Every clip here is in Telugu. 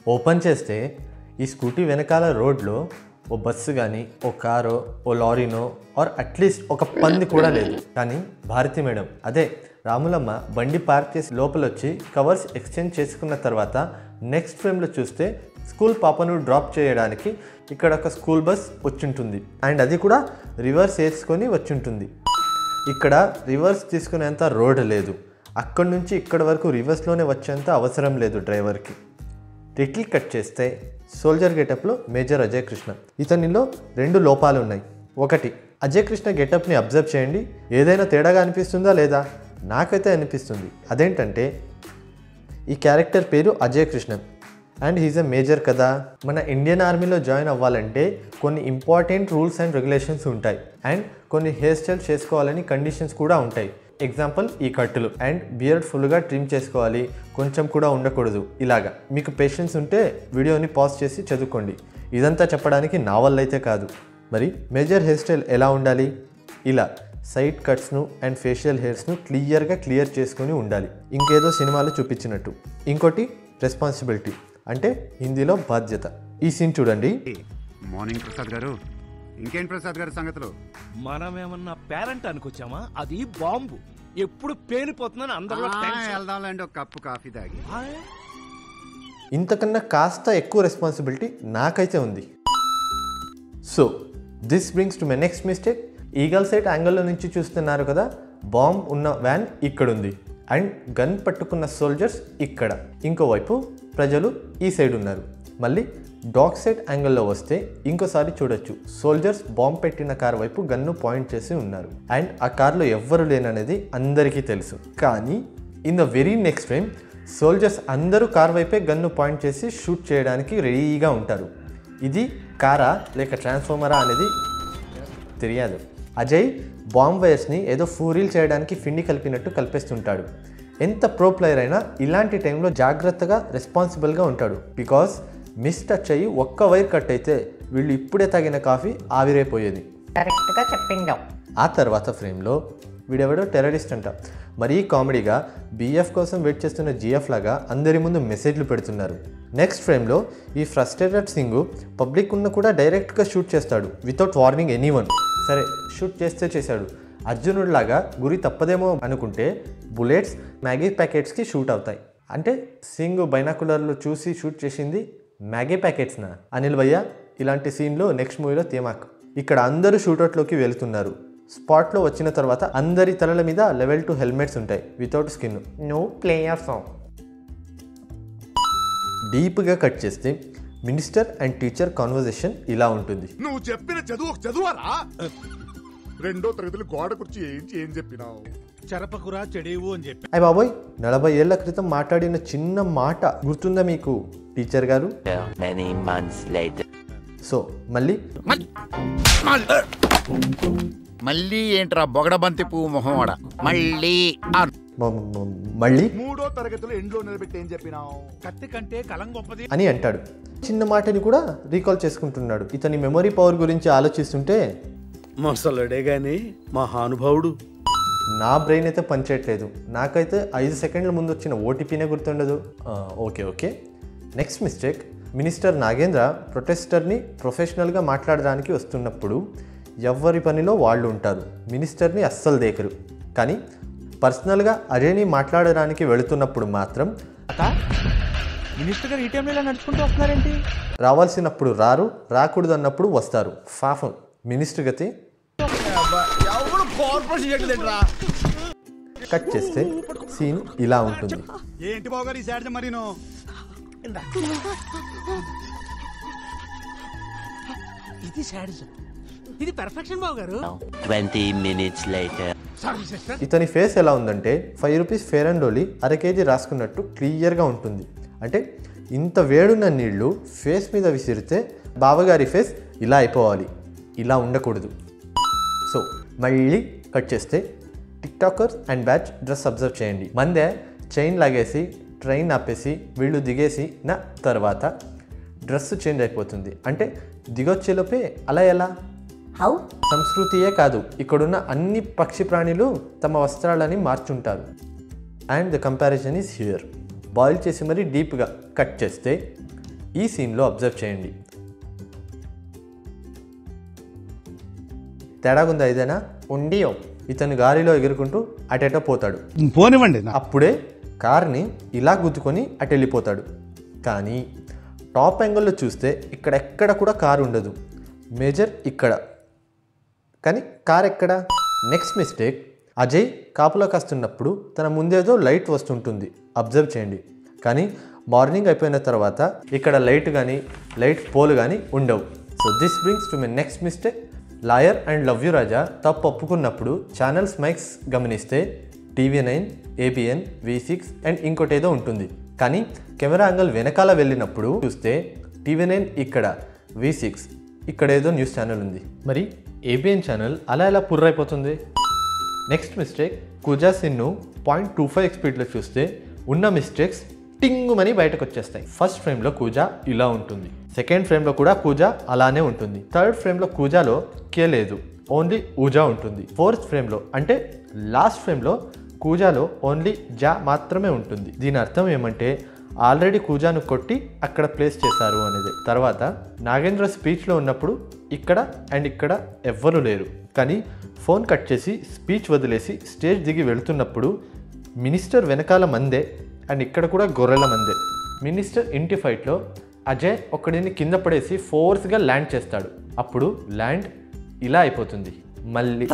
ఓపెన్ చేస్తే ఈ స్కూటీ వెనకాల రోడ్లో ఓ బస్సు కానీ ఓ కారో ఓ లారీనో ఆర్ అట్లీస్ట్ ఒక పంది కూడా లేదు కానీ భారతి మేడం అదే రాములమ్మ బండి పార్క్ చేసి లోపల వచ్చి కవర్స్ ఎక్స్చేంజ్ చేసుకున్న తర్వాత నెక్స్ట్ ఫ్రేమ్లో చూస్తే స్కూల్ పాపను డ్రాప్ చేయడానికి ఇక్కడ ఒక స్కూల్ బస్ వచ్చింటుంది అండ్ అది కూడా రివర్స్ వేసుకొని వచ్చింటుంది ఇక్కడ రివర్స్ తీసుకునేంత రోడ్ లేదు అక్కడి నుంచి ఇక్కడి వరకు రివర్స్లోనే వచ్చేంత అవసరం లేదు డ్రైవర్కి టిటిల్ కట్ చేస్తే సోల్జర్ గెటప్లో మేజర్ అజయ్ కృష్ణ ఇతనిలో రెండు లోపాలు ఉన్నాయి ఒకటి అజయ్ కృష్ణ గెటప్ని అబ్జర్వ్ చేయండి ఏదైనా తేడాగా అనిపిస్తుందా లేదా నాకైతే అనిపిస్తుంది అదేంటంటే ఈ క్యారెక్టర్ పేరు Ajay Krishna and he's a major కదా మన ఇండియన్ ఆర్మీలో జాయిన్ అవ్వాలంటే కొన్ని ఇంపార్టెంట్ రూల్స్ అండ్ రెగ్యులేషన్స్ ఉంటాయి అండ్ కొన్ని హెయిర్ స్టైల్ చేసుకోవాలని కండిషన్స్ కూడా ఉంటాయి ఎగ్జాంపుల్ ఈ కట్టులు అండ్ బియర్డ్ ఫుల్గా ట్రిమ్ చేసుకోవాలి కొంచెం కూడా ఉండకూడదు ఇలాగా మీకు పేషెన్స్ ఉంటే వీడియోని పాజ్ చేసి చదువుకోండి ఇదంతా చెప్పడానికి నా వల్ల అయితే కాదు మరి మేజర్ హెయిర్ స్టైల్ ఎలా ఉండాలి ఇలా సైడ్ కట్స్ను అండ్ ఫేషియల్ హెయిర్స్ను క్లియర్గా క్లియర్ చేసుకొని ఉండాలి ఇంకేదో సినిమాలో చూపించినట్టు ఇంకోటి రెస్పాన్సిబిలిటీ అంటే హిందీలో బాధ్యత ఈ సీన్ చూడండి మార్నింగ్ ప్రసాద్ గారు ఇంకేం ప్రసాద్ గారి సంగతులు మనమేమన్నా పేరెంట్ అనుకొచ్చామా అది బాంబు ఎప్పుడు పేలిపోతుందని అందరిలో ఆ, టెన్షన్. వెళ్దాంలేండి ఒక కప్పు కాఫీ తాగి ఆయ్. ఇంతకన్నా కాస్త ఎక్కువ రెస్పాన్సిబిలిటీ నాకైతే ఉంది so this brings to my next mistake eagle sight యాంగిల్లో నుంచి చూస్తున్నారు కదా బాంబ్ ఉన్న వ్యాన్ ఇక్కడ ఉంది అండ్ గన్ పట్టుకున్న సోల్జర్స్ ఇక్కడ ఇంకోవైపు ప్రజలు ఈ సైడ్ ఉన్నారు మళ్ళీ డాగ్ సైడ్ యాంగిల్లో వస్తే ఇంకోసారి చూడొచ్చు సోల్జర్స్ బాంబ్ పెట్టిన కార్ వైపు గన్ను పాయింట్ చేసి ఉన్నారు అండ్ ఆ కార్లో ఎవ్వరు లేననేది అందరికీ తెలుసు కానీ in the very next time soldiers అందరూ కార్ వైపే గన్ను పాయింట్ చేసి షూట్ చేయడానికి రెడీగా ఉంటారు ఇది కారా లేక ట్రాన్స్ఫార్మరా అనేది తెలియదు అజయ్ బాంబ్ వైర్స్ని ఏదో ఫూరీల్ చేయడానికి ఫిండి కలిపినట్టు కలిపేస్తుంటాడు ఎంత ప్రో ప్లేయర్ అయినా ఇలాంటి టైంలో జాగ్రత్తగా రెస్పాన్సిబుల్గా ఉంటాడు బికాస్ మిస్ టచ్ అయ్యి ఒక్క వైర్ కట్ అయితే వీళ్ళు ఇప్పుడే తాగిన కాఫీ ఆవిరైపోయేది కరెక్ట్గా చెప్పిండావు ఆ తర్వాత ఫ్రేమ్లో వీడెవడో టెర్రరిస్ట్ అంట మరీ కామెడీగా బీఎఫ్ కోసం వెయిట్ చేస్తున్న జిఎఫ్ లాగా అందరి ముందు మెసేజ్లు పెడుతున్నారు నెక్స్ట్ ఫ్రేమ్లో ఈ ఫ్రస్ట్రేటెడ్ సింగ్ పబ్లిక్ ఉన్న కూడా డైరెక్ట్గా షూట్ చేస్తాడు వితౌట్ వార్నింగ్ ఎనీవన్ సరే షూట్ చేస్తే చేశాడు అర్జునుడిలాగా గురి తప్పదేమో అనుకుంటే బుల్లెట్స్ మ్యాగీ ప్యాకెట్స్కి షూట్ అవుతాయి అంటే సింగ్ బైనాకులర్లో చూసి షూట్ చేసింది మ్యాగీ ప్యాకెట్స్నా అనిల్ భయ్య ఇలాంటి సీన్లో నెక్స్ట్ మూవీలో తేమాక్ ఇక్కడ అందరూ షూటౌట్లోకి వెళ్తున్నారు స్పాట్లో వచ్చిన తర్వాత అందరి తలల మీద లెవెల్ టూ హెల్మెట్స్ ఉంటాయి without skin no player song డీప్గా కట్ చేస్తే మినిస్టర్ అండ్ టీచర్ కాన్వర్జేషన్ ఇలా ఉంటుంది నువ్వు చెప్పిన చదువు ఒక చదువారా రెండో తరగతులు గోడ కుర్చీ ఏం ఏం చెప్పినావు చెరపకురా చెడేవు అని చెప్పి అయ్య బాబోయ్ నలభై ఏళ్ల క్రితం మాట్లాడిన చిన్న మాట గుర్తుందా మీకు టీచర్ గారు Many months later. సో మళ్ళీ మళ్ళీ ఏంట్రా బొగడబంతి పువ్వు మొహమాడ మళ్ళీ అన్- మ- మ- మళ్ళీ మూడో తరగతిలో ఎండ్లో నిలబెట్టి ఏం చెప్పినావు కత్తి కంటే కలం గొప్పది అని అంటాడు చిన్న మాటని కూడా రీకాల్ చేసుకుంటున్నాడు ఇతని మెమొరీ పవర్ గురించి ఆలోచిస్తుంటే మొసలుడే గాని మహానుభావుడు నా బ్రెయిన్ అయితే పనిచేయట్లేదు నాకైతే ఐదు సెకండ్ల ముందు వచ్చిన ఓటీపీనే గుర్తుండదు ఆ, okay okay next mistake minister Nagendra ప్రొటెస్టర్ని ప్రొఫెషనల్గా మాట్లాడడానికి వస్తున్నప్పుడు ఎవరి పనిలో వాళ్ళు ఉంటారు మినిస్టర్ని అస్సలు దేకరు కానీ పర్సనల్గా అజయ్ని మాట్లాడడానికి వెళుతున్నప్పుడు మాత్రం మినిస్టర్ గారు ఈ టైంలో ఇలా నడుచుకుంటూ వస్తున్నారేంటి రావాల్సినప్పుడు రారు రాకూడదు అన్నప్పుడు వస్తారు పాపం మినిస్టర్ గతి కట్ చేస్తే సీన్ ఇలా ఉంటుంది ఏంటి బావగారు ఈ శాడిజం మరీను ఇది శాడిజం ఇది పెర్ఫెక్షన్ బాబు గారు Now, 20 minutes later. ఇతని ఫేస్ ఎలా ఉందంటే ఫైవ్ రూపీస్ ఫేర్ అండ్ ఓలీ అర కేజీ రాసుకున్నట్టు క్లియర్గా ఉంటుంది అంటే ఇంత వేడున్న నీళ్లు ఫేస్ మీద విసిరితే బావగారి ఫేస్ ఇలా అయిపోవాలి ఇలా ఉండకూడదు సో మళ్ళీ కట్ చేస్తే TikTokers and batch dress observe చేయండి మందే చైన్ లాగేసి ట్రైన్ ఆపేసి వీళ్ళు దిగేసి నా తర్వాత డ్రెస్ చేంజ్ అయిపోతుంది అంటే దిగొచ్చేలోపే అలా ఎలా హౌ సంస్కృతియే కాదు ఇక్కడున్న అన్ని పక్షి ప్రాణులు తమ వస్త్రాలని మార్చుంటారు and the comparison is here boil చేసి మరీ డీప్గా కట్ చేస్తే ఈ సీన్లో అబ్జర్వ్ చేయండి తేడాగుందా ఏదైనా ఉండియో ఇతను గాలిలో ఎగురుకుంటూ అటెటో పోతాడు పోనివ్వండి అప్పుడే కార్ని ఇలా గుద్దుకొని అటు వెళ్ళిపోతాడు కానీ టాప్ యాంగిల్లో చూస్తే ఇక్కడ ఎక్కడ కూడా కారు ఉండదు మేజర్ ఇక్కడ కానీ కార్ ఎక్కడ నెక్స్ట్ మిస్టేక్ అజయ్ కాపులో కాస్తున్నప్పుడు తన ముందేదో లైట్ వస్తుంటుంది అబ్జర్వ్ చేయండి కానీ మార్నింగ్ అయిపోయిన తర్వాత ఇక్కడ లైట్ కానీ లైట్ పోల్ కానీ ఉండవు so this brings to my next mistake lawyer and love you Raja తప్పు ఒప్పుకున్నప్పుడు ఛానల్స్ మైక్స్ గమనిస్తే TV nine ABN V six and ఇంకోటి ఏదో ఉంటుంది కానీ కెమెరా యాంగిల్ వెనకాల వెళ్ళినప్పుడు చూస్తే టీవీ నైన్ ఇక్కడ వి సిక్స్ ఇక్కడ ఏదో న్యూస్ ఛానల్ ఉంది మరి ఏబిఎన్ ఛానల్ అలా ఎలా పుర్రైపోతుంది నెక్స్ట్ మిస్టేక్ కుజా సిన్ను పాయింట్ టూ ఫైవ్ స్పీడ్లో చూస్తే ఉన్న మిస్టేక్స్ టింగుమని బయటకు వచ్చేస్తాయి ఫస్ట్ ఫ్రేమ్లో కూజా ఇలా ఉంటుంది సెకండ్ ఫ్రేమ్లో కూడా కూజా అలానే ఉంటుంది థర్డ్ ఫ్రేమ్లో కూజాలో కే లేదు ఓన్లీ ఊజా ఉంటుంది ఫోర్త్ ఫ్రేమ్లో అంటే లాస్ట్ ఫ్రేమ్లో కూజాలో ఓన్లీ జా మాత్రమే ఉంటుంది దీని అర్థం ఏమంటే ఆల్రెడీ కూజాను కొట్టి అక్కడ ప్లేస్ చేశారు అనేది తర్వాత నాగేంద్ర స్పీచ్లో ఉన్నప్పుడు ఇక్కడ అండ్ ఇక్కడ ఎవ్వరూ లేరు కానీ ఫోన్ కట్ చేసి స్పీచ్ వదిలేసి స్టేజ్ దిగి వెళుతున్నప్పుడు మినిస్టర్ వెనకాల మందే అండ్ ఇక్కడ కూడా గొర్రెల మందే మినిస్టర్ ఇంటి ఫైట్లో అజయ్ ఒకడిని కింద పడేసి ఫోర్స్గా ల్యాండ్ చేస్తాడు అప్పుడు ల్యాండ్ ఇలా అయిపోతుంది మళ్ళీ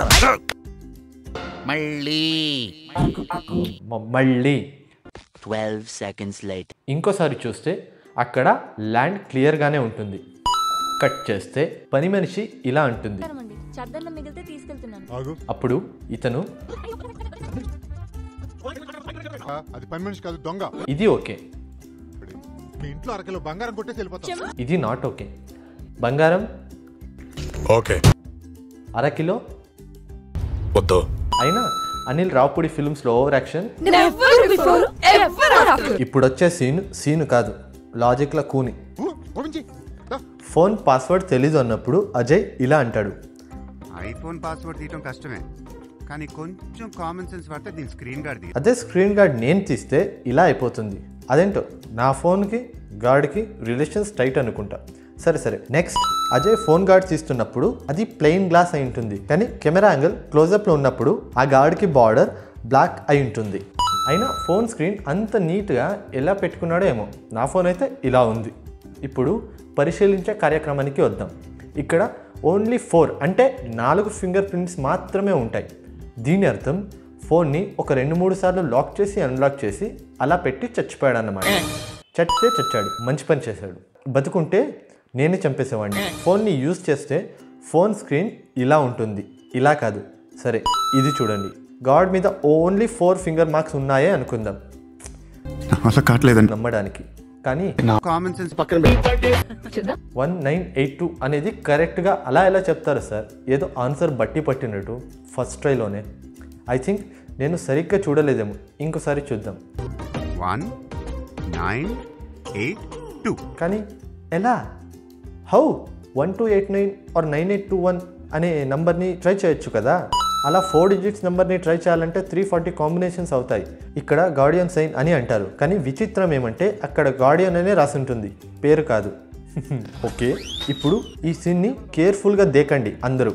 మళ్ళీ మ- మళ్ళీ 12 seconds later. ఇంకోసారి చూస్తే అక్కడ ల్యాండ్ క్లియర్గానే ఉంటుంది కట్ చేస్తే పని మనిషి ఇలా అంటుంది అండి చద్దన్నం మిగిలితే తీసుకెళ్తున్నాను ఆగు అప్పుడు ఇతను ఆ, అది పని మనిషి కాదు దొంగ ఇది ఓకే మీ ఇంట్లో అరకిలో బంగారం కొట్టేసి వెళ్ళిపోతాం ఇది నాట్ ఓకే బంగారం ఓకే అరకిలో వద్దు అయినా అనిల్ రావుపూడి ఫిల్మ్స్లో ఓవర్ యాక్షన్ ఇప్పుడు వచ్చే సీన్ సీన్ కాదు లాజిక్ల కూని ఓపించి ఫోన్ పాస్వర్డ్ తెలీదు అన్నప్పుడు అజయ్ ఇలా అంటాడు ఐఫోన్ పాస్వర్డ్ తీయటం కష్టమే కానీ కొంచెం కామన్ సెన్స్ పడితే దీని స్క్రీన్ గార్డ్ ది అదే స్క్రీన్ గార్డ్ నేను తీస్తే ఇలా అయిపోతుంది అదేంటో నా ఫోన్కి గార్డ్కి రిలేషన్స్ టైట్ అనుకుంటా సరే సరే నెక్స్ట్ అజయ్ ఫోన్ గార్డ్ తీస్తున్నప్పుడు అది ప్లెయిన్ గ్లాస్ అయి ఉంటుంది కానీ కెమెరా యాంగిల్ క్లోజప్లో ఉన్నప్పుడు ఆ గార్డ్కి బార్డర్ బ్లాక్ అయి ఉంటుంది అయినా ఫోన్ స్క్రీన్ అంత నీట్గా ఎలా పెట్టుకున్నాడో ఏమో నా ఫోన్ అయితే ఇలా ఉంది ఇప్పుడు పరిశీలించే కార్యక్రమానికి వద్దాం ఇక్కడ ఓన్లీ ఫోర్ అంటే నాలుగు ఫింగర్ ప్రింట్స్ మాత్రమే ఉంటాయి దీని అర్థం ఫోన్ని ఒక రెండు మూడు సార్లు లాక్ చేసి అన్లాక్ చేసి అలా పెట్టి చచ్చిపోయాడు అన్నమాట చచ్చితే చచ్చాడు మంచి పని చేశాడు బతుకుంటే నేనే చంపేసేవాడిని ఫోన్ని యూజ్ చేస్తే ఫోన్ స్క్రీన్ ఇలా ఉంటుంది ఇలా కాదు సరే ఇది చూడండి గాడ్ మీద ఓన్లీ ఫోర్ ఫింగర్ మార్క్స్ ఉన్నాయే అనుకుందాం అసలు కావట్లేదండి నమ్మడానికి కానీ common sense one nine eight two అనేది కరెక్ట్గా అలా ఎలా చెప్తారు సార్ ఏదో ఆన్సర్ బట్టి పట్టినట్టు ఫస్ట్ ట్రైలోనే ఐ థింక్ నేను సరిగ్గా చూడలేదేమో ఇంకోసారి చూద్దాం వన్ నైన్ ఎయిట్ టూ కానీ ఎలా how one two eight nine or nine eight two one అనే నంబర్ని ట్రై చేయొచ్చు కదా అలా ఫోర్ డిజిట్స్ నెంబర్ని ట్రై చేయాలంటే త్రీ ఫార్టీ కాంబినేషన్స్ అవుతాయి ఇక్కడ గార్డియన్ సైన్ అని అంటారు కానీ విచిత్రం ఏమంటే అక్కడ గార్డియన్ అనే రాసి ఉంటుంది పేరు కాదు ఓకే ఇప్పుడు ఈ సీన్ని కేర్ఫుల్గా దేకండి అందరూ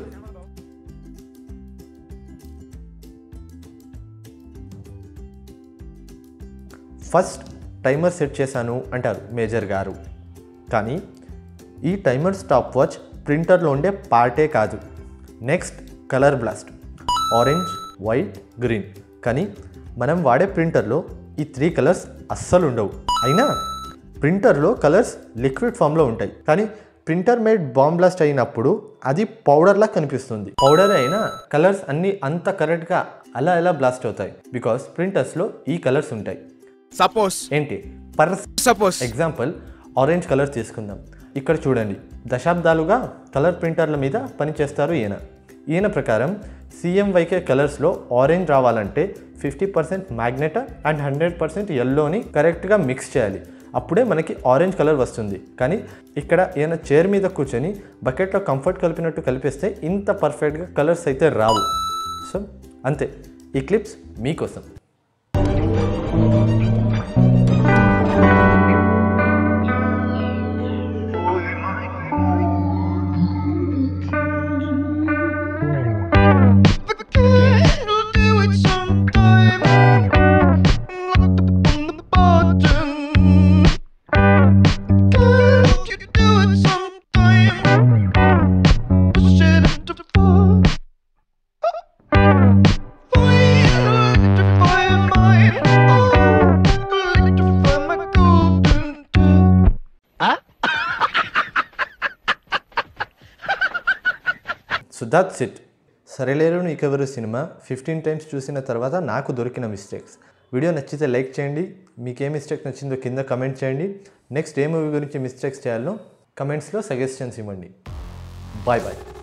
ఫస్ట్ టైమర్ సెట్ చేశాను అంటారు మేజర్ గారు కానీ ఈ టైమర్ స్టాప్ వాచ్ ప్రింటర్లో ఉండే పార్టే కాదు next colour blast orange white green కానీ మనం వాడే ప్రింటర్లో ఈ త్రీ కలర్స్ అస్సలు ఉండవు అయినా ప్రింటర్లో కలర్స్ లిక్విడ్ ఫామ్లో ఉంటాయి కానీ ప్రింటర్ మేడ్ బాంబ్ బ్లాస్ట్ అయినప్పుడు అది పౌడర్లా కనిపిస్తుంది పౌడర్ అయినా కలర్స్ అన్నీ అంత కరెక్ట్గా అలా ఎలా బ్లాస్ట్ అవుతాయి బికాస్ ప్రింటర్స్లో ఈ కలర్స్ ఉంటాయి సపోజ్ ఏంటి per suppose example orange colour తీసుకుందాం ఇక్కడ చూడండి దశాబ్దాలుగా కలర్ ప్రింటర్ల మీద పనిచేస్తారు ఈయన ఈయన ప్రకారం సిఎంవైకే కలర్స్లో ఆరెంజ్ రావాలంటే fifty percent magenta and hundred percent ఎల్లోని కరెక్ట్గా మిక్స్ చేయాలి అప్పుడే మనకి ఆరెంజ్ కలర్ వస్తుంది కానీ ఇక్కడ ఈయన చైర్ మీద కూర్చొని బకెట్లో కంఫర్ట్ కలిపినట్టు కలిపేస్తే ఇంత పర్ఫెక్ట్గా కలర్స్ అయితే రావు సో అంతే ఈ క్లిప్స్ మీకోసం దాట్స్ ఇట్ సరేలేరు నీకెవరు సినిమా ఫిఫ్టీన్ టైమ్స్ చూసిన తర్వాత నాకు దొరికిన మిస్టేక్స్ వీడియో నచ్చితే లైక్ చేయండి మీకు ఏ మిస్టేక్ నచ్చిందో కింద కమెంట్ చేయండి నెక్స్ట్ ఏ మూవీ గురించి మిస్టేక్స్ చేయాలో కమెంట్స్లో సజెషన్స్ ఇవ్వండి బాయ్ బాయ్